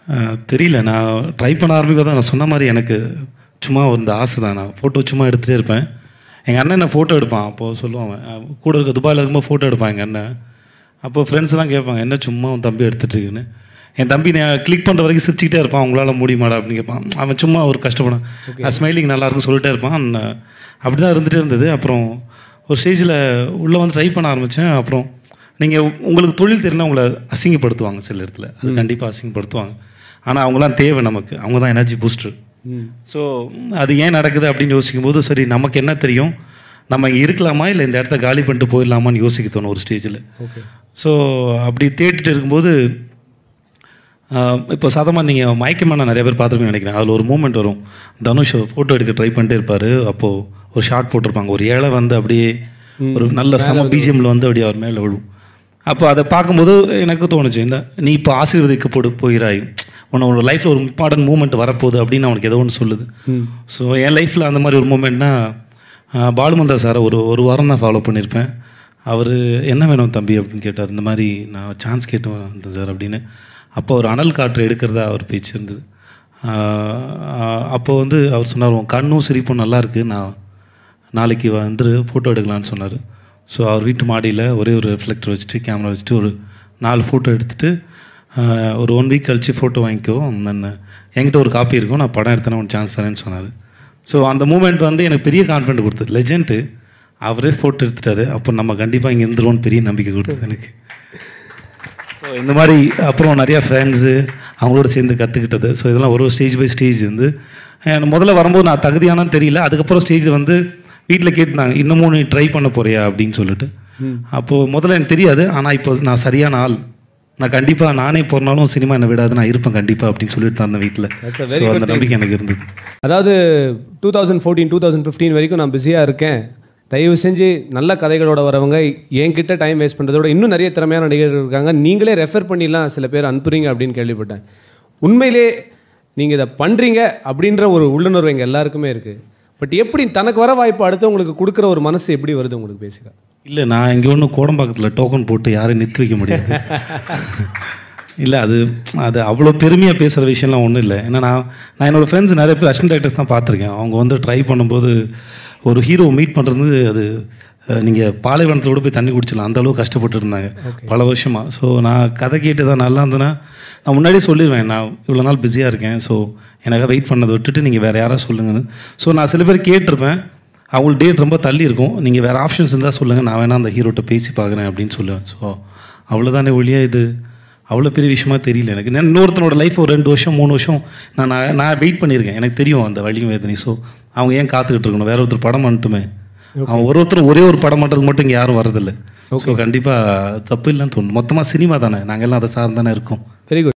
அஹ், தெரியல நான் ட்ரை பண்ண ஆரம்பிக்க தான் நான் சொன்ன மாதிரி எனக்கு சும்மா இந்த ஆசை தான் நான் ஃபோட்டோ சும்மா எடுத்துகிட்டே இருப்பேன் எங்கள் அண்ணன் என்ன ஃபோட்டோ எடுப்பான் அப்போது சொல்லுவான் அவன். அஹ், கூட இருக்க துபாயில் இருக்கும்போது ஃபோட்டோ எடுப்பான் எங்கள் அண்ணன் அப்போ ஃப்ரெண்ட்ஸ்லாம் கேட்பாங்க என்ன சும்மா உன் தம்பி எடுத்துட்டு இருக்குன்னு என் தம்பி நான் கிளிக் பண்ணுற வரைக்கும் சிரிச்சுக்கிட்டே இருப்பான் உங்களால் முடியுமாடா அப்படின்னு கேட்பான் அவன் சும்மா ஒரு கஷ்டப்படான் ஸ்மைலிங் நல்லா இருக்குன்னு சொல்லிட்டே இருப்பான் அஹ், அப்படி தான் இருந்துகிட்டே இருந்தது அப்புறம் ஒரு ஸ்டேஜில் உள்ளே வந்து ட்ரை பண்ண ஆரம்பித்தேன் அப்புறம் நீங்கள் உங்களுக்கு தொழில் தெரியல உங்களை அசிங்கப்படுத்துவாங்க சில இடத்துல அது கண்டிப்பாக அசிங்கப்படுத்துவாங்க ஆனால் அவங்களாம் தேவை நமக்கு அவங்க தான் எனர்ஜி பூஸ்டர் ஸோ அது ஏன் நடக்குது அப்படின்னு யோசிக்கும் போது சரி நமக்கு என்ன தெரியும் நம்ம இங்கே இருக்கலாமா இல்லை இந்த இடத்த காலி பண்ணிட்டு போயிடலாமான்னு யோசிக்க தோணும் ஒரு ஸ்டேஜில் ஓகே ஸோ அப்படி தேடிட்டு இருக்கும்போது ஆஹ், இப்போ சாதாரணமாக நீங்கள் மயக்கமான நிறைய பேர் பார்த்துருப்பீங்க நினைக்கிறேன் அதில் ஒரு மூமெண்ட் வரும் தனுஷ் ஃபோட்டோ எடுக்க ட்ரை பண்ணிட்டே இருப்பார் அப்போது ஒரு ஷார்ட் போட்டிருப்பாங்க ஒரு ஏழை வந்து அப்படியே ஒரு நல்ல சம பிஜிஎம்ல வந்து அப்படியே அவர் மேலே விழும் அப்போ அதை பார்க்கும்போது எனக்கு தோணுச்சு இந்த நீ இப்போ ஆசீர்வதிக்கப்படு போகிறாய் உன்னோட லைஃப்பில் ஒரு இம்பார்ட்டன்ட் மூமெண்ட் வரப்போகுது அப்படின்னு அவனுக்கு ஏதோ ஒன்று சொல்லுது ஸோ என் லைஃப்பில் அந்த மாதிரி ஒரு மூமெண்ட்னா பாலுமந்தா சாரை ஒரு ஒரு வாரம் தான் ஃபாலோ பண்ணியிருப்பேன் அவர் என்ன வேணும் தம்பி அப்படின்னு கேட்டார் இந்த மாதிரி நான் சான்ஸ் கேட்டு வந்தேன் சார் அப்படின்னு அப்போ ஒரு அனல் காற்று எடுக்கிறதா அவர் பேச்சு இருந்தது ஆஹ் அப்போ வந்து அவர் சொன்னார் உன் கண்ணும் சிரிப்பும் நல்லா இருக்கு நான் நாளைக்கு வந்து ஃபோட்டோ எடுக்கலான்னு சொன்னார் ஸோ அவர் வீட்டு மாடியில் ஒரே ஒரு ரிஃப்ளெக்டர் வச்சுட்டு கேமரா வச்சுட்டு ஒரு நாலு ஃபோட்டோ எடுத்துட்டு ஆஹ் ஒரு ஒன் வீக் கழிச்சு ஃபோட்டோ வாங்கிக்கோ நான் என்கிட்ட ஒரு காப்பி இருக்கும் நான் படம் எடுத்தேன்னா உனக்கு சான்ஸ் தரேன்னு சொன்னார் ஸோ அந்த மூமெண்ட் வந்து எனக்கு பெரிய கான்ஃபிடென்ட் கொடுத்தது லெஜெண்ட்டு அவரே ஃபோட்டோ எடுத்துட்டாரு அப்போ நம்ம கண்டிப்பாக இங்கே இருந்துருவோம்னு பெரிய நம்பிக்கை கொடுத்தது எனக்கு ஸோ இந்த மாதிரி அப்புறம் நிறையா ஃப்ரெண்ட்ஸு அவங்களோட சேர்ந்து கற்றுக்கிட்டது ஸோ இதெல்லாம் ஒரு ஸ்டேஜ் பை ஸ்டேஜ் வந்து எனக்கு முதல்ல வரும்போது நான் தகுதியானான்னு தெரியல அதுக்கப்புறம் ஸ்டேஜ் வந்து வீட்டில் கேட்டுனாங்க இன்னமும் நீ ட்ரை பண்ண போறியா அப்படின்னு சொல்லிட்டு அப்போது முதல்ல எனக்கு தெரியாது ஆனால் இப்போ நான் சரியான ஆள் நான் கண்டிப்பாக நானே போகிறனாலும் சினிமா என்னை விடாது நான் இருப்பேன் கண்டிப்பாக அப்படின்னு சொல்லிட்டு தான் அந்த வீட்டில் That's a ஸோ very அந்த நம்பிக்கை எனக்கு இருந்தது அதாவது two thousand fourteen two thousand fifteen வரைக்கும் நான் பிஸியாக இருக்கேன் தயவு செஞ்சு நல்ல கதைகளோட வரவங்க என்கிட்ட டைம் வேஸ்ட் பண்ணுறதோட இன்னும் நிறைய திறமையான நடிகர்கள் இருக்காங்க நீங்களே ரெஃபர் பண்ணிலாம் சில பேர் அனுப்புறீங்க அப்படின்னு கேள்விப்பட்டேன் உண்மையிலே நீங்கள் இதை பண்ணுறீங்க அப்படின்ற ஒரு உள்ளுணர்வு எங்கள் எல்லாருக்குமே இருக்குது பட் எப்படி தனக்கு வர வாய்ப்பு அடுத்தவங்களுக்கு கொடுக்குற ஒரு மனசு எப்படி வருது உங்களுக்கு பேசிக்கா இல்லை நான் இங்கே ஒன்றும் கோடம்பாக்கத்தில் டோக்கன் போட்டு யாரையும் நிறுத்தி வைக்க முடியாது இல்லை அது அது அவ்வளோ பெருமையாக பேசுகிற விஷயம்லாம் ஒன்றும் இல்லை ஏன்னா நான் நான் என்னோடய ஃப்ரெண்ட்ஸ் நிறைய பேர் அசிஸ்டன்ட் டேரக்டர்ஸ் தான் பார்த்துருக்கேன் அவங்க வந்து ட்ரை பண்ணும்போது ஒரு ஹீரோ மீட் பண்ணுறது அது நீங்கள் பாலைவனத்தில் கூட போய் தண்ணி குடிச்சிடலாம் அந்த அளவுக்கு கஷ்டப்பட்டு இருந்தாங்க பல வருஷமாக ஸோ நான் கதை கேட்டு தான் நல்லா இருந்ததுன்னா நான் முன்னாடியே சொல்லிடுவேன் நான் இவ்வளோ நாள் பிஸியாக இருக்கேன் ஸோ எனக்காக வெயிட் பண்ணதை விட்டுட்டு நீங்கள் வேறு யாராவது சொல்லுங்கன்னு ஸோ நான் சில பேர் கேட்டிருப்பேன் அவங்களுக்கு டேட் ரொம்ப தள்ளி இருக்கும் நீங்கள் வேறு ஆப்ஷன்ஸ் இருந்தால் சொல்லுங்கள் நான் வேணா அந்த ஹீரோட்ட பேசி பார்க்குறேன் அப்படின்னு சொல்லுவேன் ஸோ அவ்வளோதானே ஒழியா இது அவ்வளோ பெரிய விஷயமா தெரியல எனக்கு நான் இன்னொருத்தனோட லைஃப் ஒரு ரெண்டு வருஷம் மூணு வருஷம் நான் நான் நான் வெயிட் பண்ணியிருக்கேன் எனக்கு தெரியும் அந்த வலியும் வேதனை ஸோ அவங்க ஏன் காத்துக்கிட்டு இருக்கணும் வேற ஒருத்தர் படம் பண்ணட்டுமே அவன் ஒரு ஒருத்தர் ஒரே ஒரு படம் பண்ணுறதுக்கு மட்டும் இங்கே யாரும் வரதில்லை ஸோ கண்டிப்பாக தப்பு இல்லைன்னு தோணும் மொத்தமாக சினிமா தானே நாங்கள் எல்லாம் அதை சார்ந்து தானே இருக்கோம் வெரி குட்